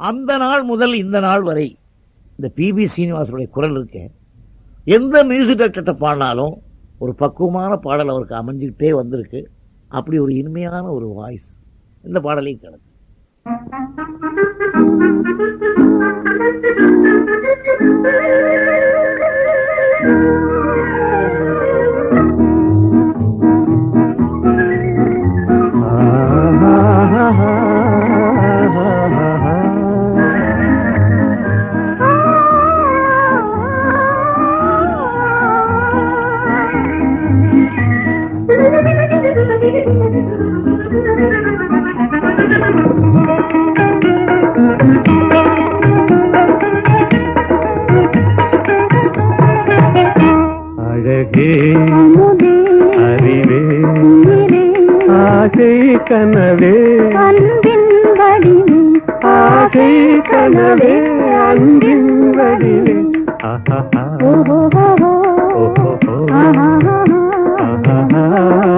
அந்த நாள் முதல் இந்த நாள் வரை இந்த பிபி சீனிவாசனுடைய குரல் இருக்கு எந்த மியூசிக் டைரக்டர்கிட்ட பாடினாலும் ஒரு பக்குவமான பாடல் அவருக்கு அமைஞ்சுக்கிட்டே வந்திருக்கு அப்படி ஒரு இனிமையான ஒரு வாய்ஸ் இந்த பாடலையும் கிடக்கு அழகே அமுதே அறிவே உயிரே ஆசை கனவே அன்பின் வடிவே ஆசை கனவே அன்பின் வடிவே ஆஹா ஓஹோஹோஹோ. ஓஹோ ஆஹாஹாஹா.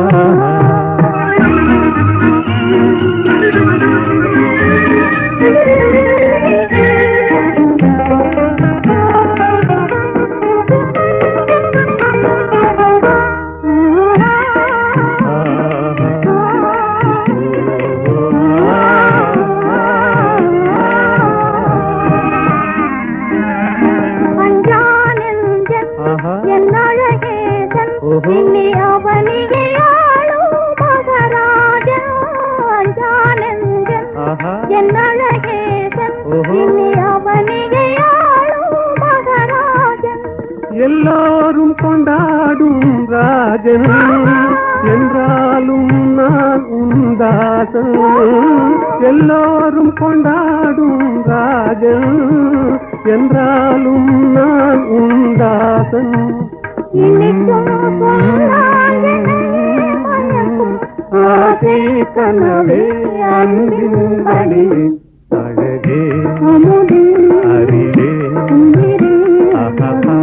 அஞ்சான் எஞ்சன் என் அழகேதன் ஓஹோ. இனி அவனியை ஆளும் மகராஜன் அஞ்சான் எஞ்சன் என் அழகேதன் ஓஹோ. இனி அவனியை ஆளும் மகராஜன் எல்லாரும் கொண்டாடும் ராஜன் என்றாலும் நான் உந்தாசன் எல்லாரும் கொண்டாடும் ராஜன் என்றாலும் நான் உந்தாசன் இனிக்கும் சொன்னால் என்னை மயக்கும் ஆசை கனவே அன்பின் வழியே அழகே அமுதே அறிவே உயிரே ஆஹா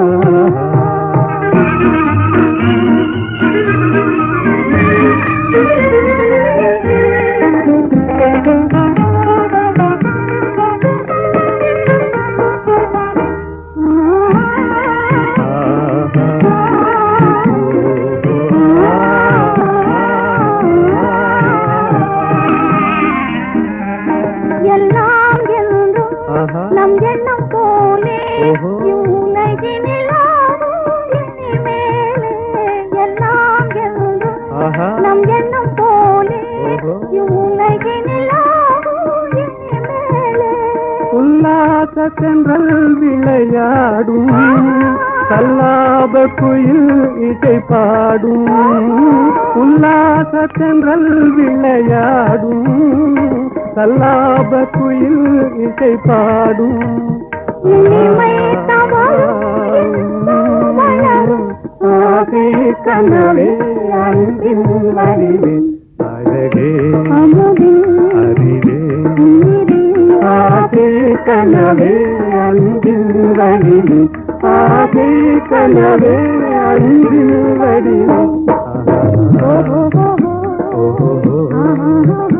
எல்லாம் என்றும் நம் எண்ணம் போலே ஓஹோ. இவ்வுலகினில் ஆடும் இனிமேலே எல்லாம் என்றும் நம் எண்ணம் போலே ஓஹோ. இவ்வுலகினில் ஆடும் இனிமேலே உல்லாச தென்றல் விளையாடும் கல்லாப குயில் இசை பாடும் உல்லாச தென்றல் விளையாடும் கல்லாப குயில் இசை பாடும் இனிமை தவழும் வளரும் ஆசை கனவே அன்பின் வடிவே அழகே அமுதே அறிவே உயிரே ஆசை கனவே அன்பின் வடிவே ஆசை கனவே அன்பின் வடிவே ஓஹோ ஓஹோ ஆஹா